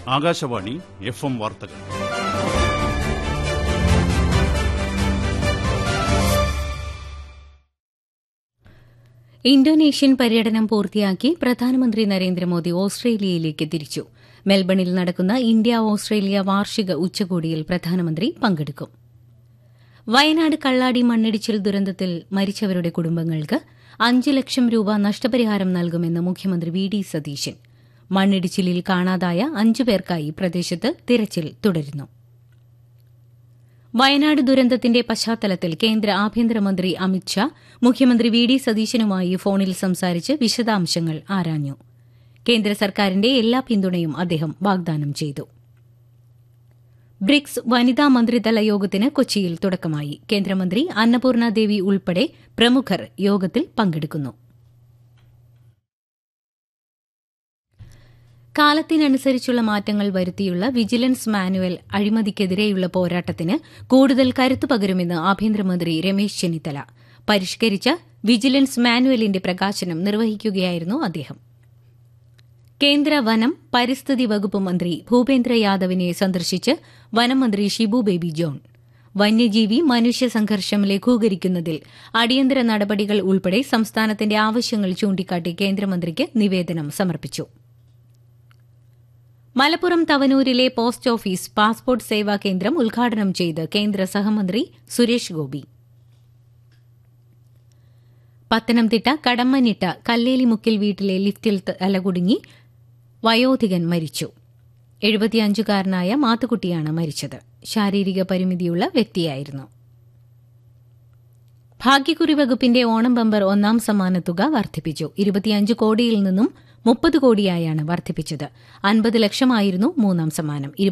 Akashvani F M വാർത്തകൾ Indonesian പര്യടനം പൂർത്തിയാക്കി പ്രധാനമന്ത്രി നരേന്ദ്രമോദി ഓസ്ട്രേലിയയിലേക്ക് തിരിച്ചു മെൽബണിൽ നടക്കുന്ന ഇന്ത്യ ഓസ്ട്രേലിയ വാർഷിക ഉച്ചകോടിയിൽ പ്രധാനമന്ത്രി പങ്കെടുക്കും വയനാട് കള്ളാടി മണ്ണിടിച്ചിൽ ദുരന്തത്തിൽ മരിച്ചവരുടെ കുടുംബങ്ങൾക്ക് അഞ്ച് ലക്ഷം രൂപ നഷ്ടപരിഹാരം നൽകുമെന്ന് മുഖ്യമന്ത്രി വി ഡി സതീശൻ മണ്ണിടിച്ചിലിൽ കാണാതായ അഞ്ചു പേർക്കായി പ്രദേശത്ത് തിരച്ചിൽ തുടരുന്നു വയനാട് ദുരന്തത്തിന്റെ പശ്ചാത്തലത്തിൽ കേന്ദ്ര ആഭ്യന്തരമന്ത്രി അമിത്ഷാ മുഖ്യമന്ത്രി വി ഡി സതീശനുമായി ഫോണിൽ സംസാരിച്ച് വിശദാംശങ്ങൾ ആരാഞ്ഞു കേന്ദ്ര സർക്കാരിന്റെ എല്ലാ പിന്തുണയും അദ്ദേഹം വാഗ്ദാനം ചെയ്തു ബ്രിക്സ് വനിതാ മന്ത്രിതല യോഗത്തിന് കൊച്ചിയിൽ തുടക്കമായി കേന്ദ്രമന്ത്രി അന്നപൂർണ ദേവി ഉൾപ്പെടെ പ്രമുഖർ യോഗത്തിൽ പങ്കെടുക്കുന്നു കാലത്തിനനുസരിച്ചുള്ള മാറ്റങ്ങൾ വരുത്തിയുള്ള വിജിലൻസ് മാനുവൽ അഴിമതിക്കെതിരെയുള്ള പോരാട്ടത്തിന് കൂടുതൽ കരുത്തു പകരുമെന്ന് ആഭ്യന്തരമന്ത്രി രമേശ് ചെന്നിത്തല പരിഷ്കരിച്ച വിജിലൻസ് മാനുവലിന്റെ പ്രകാശനം നിർവഹിക്കുകയായിരുന്നു അദ്ദേഹം കേന്ദ്ര വനം പരിസ്ഥിതി വകുപ്പ് മന്ത്രി ഭൂപേന്ദ്ര യാദവിനെ സന്ദർശിച്ച് വനം മന്ത്രി ഷിബു ബേബി ജോൺ വന്യജീവി മനുഷ്യ സംഘർഷം ലഘൂകരിക്കുന്നതിൽ അടിയന്തര നടപടികൾ ഉൾപ്പെടെ സംസ്ഥാനത്തിന്റെ ആവശ്യങ്ങൾ ചൂണ്ടിക്കാട്ടി കേന്ദ്രമന്ത്രിക്ക് നിവേദനം സമർപ്പിച്ചു മലപ്പുറം തവനൂരിലെ post office passport Seva Kendra ഉദ്ഘാടനം ചെയ്ത് കേന്ദ്ര സഹമന്ത്രി സുരേഷ് ഗോപി പത്തനംതിട്ട കടമ്മനിട്ട കല്ലേലിമുക്കിൽ വീട്ടിലെ ലിഫ്റ്റിൽ തലകുടുങ്ങി വയോധികൻ മരിച്ചു എഴുപത്തിയഞ്ചുകാരനായ മാത്തുക്കുട്ടിയാണ് മരിച്ചത് ശാരീരിക പരിമിതിയുള്ള വ്യക്തിയായിരുന്നു ഭാഗ്യക്കുറി വകുപ്പിന്റെ ഓണം ബമ്പർ ഒന്നാം സമ്മാനത്തുക വർദ്ധിപ്പിച്ചു ഇരുപത്തിയഞ്ച് കോടിയിൽ നിന്നും മുപ്പത് കോടിയായാണ് വർദ്ധിപ്പിച്ചത് അൻപത് ലക്ഷമായിരുന്നു മൂന്നാം സമ്മാനം